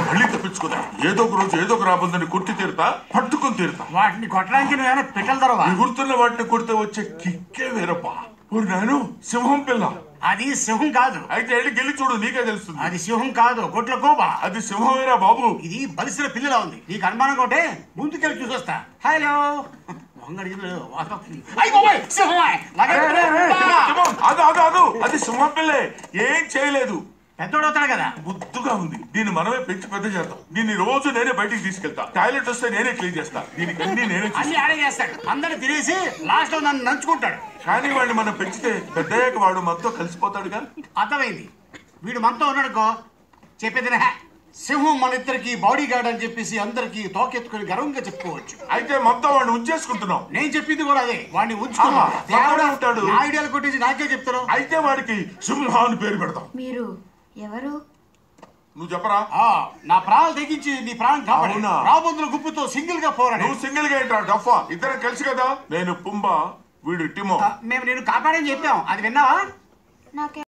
మళ్ళీ తప్పించుకున్నా ఏదో ఒక రోజు ఏదో ఒక రాబోందని కొట్టి తీరుతా పట్టుకుని తీరుతా వాటిని కొట్టడానికి నువ్వేమైనా పిట్టల దొరవా ఎగురుతున్న వాటిని కొడితే వచ్చే కిక్కే వేరప్పా ఓ నాయను సింహం పిల్ల అది సింహం కాదు అయితే వెళ్ళి గెలి చూడు నీకే తెలుస్తుంది అది సింహం కాదు కొట్ల కోబా అది సింహమేరా బాబు ఇది బలిసిన పిల్లలా ఉంది నీకు అనుమానం కొంటే ముందుకెళ్ళి చూసొస్తా హలో వంగడి అయ్యి బాబాయ్ సింహమే లాగే. సింహం, ఆగు ఆగు ఆగు అది సింహం పిల్లే ఏం చేయలేదు పెద్దోడు అవుతాడు కదా ముద్దుగా ఉంది దీన్ని మనమే పెంచి పెద్ద చేద్దాం దీన్ని రోజు నేనే బయటికి తీసుకెళ్తా టాయిలెట్ వస్తే నేనే క్లీన్ చేస్తా దీనికి అన్ని నేనే చూస్తా. అన్ని ఆడే చేస్తాడు అందరు తినేసి లాస్ట్ లో నన్ను నంచుకుంటాడు కానీ వాడిని మనం పెంచితే పెద్దయ్యాక వాడు మనతో కలిసిపోతాడుగా అర్థమైంది వీడు మనతో ఉన్నాడుకో చెప్పేదినే సింహం మన ఇద్దరికి బాడీ గార్డ్ అని చెప్పేసి అందరికి తోకెత్తుకొని గర్వంగా చెప్పుకోవచ్చు అయితే మొత్తం వాడిని ఉంచేసుకుంటున్నాం నేను చెప్పింది కూడా అదే వాడిని ఉంచుకున్నా ఆహా, పక్కనే ఉంటాడు. నా ఐడియాలు కొట్టేసి నాకే చెప్తారు అయితే వాడికి సింహ అని పేరు పెడతాం మీరు ఎవరు నువ్వు చెప్పరా ఆ, నా ప్రాణాలు తెగించి నీ ప్రాణం కాపాడు అవునా? రాబోతుల గుప్పుతో సింగిల్ గా పోరాడు నువ్వు సింగిల్ గా ఏంట్రా డఫా ఇద్దరం కలిసి కదా నేను పుంబ వీడు టిమో మేము నేను కాపాడని చెప్పాం అది విన్నావా నాకే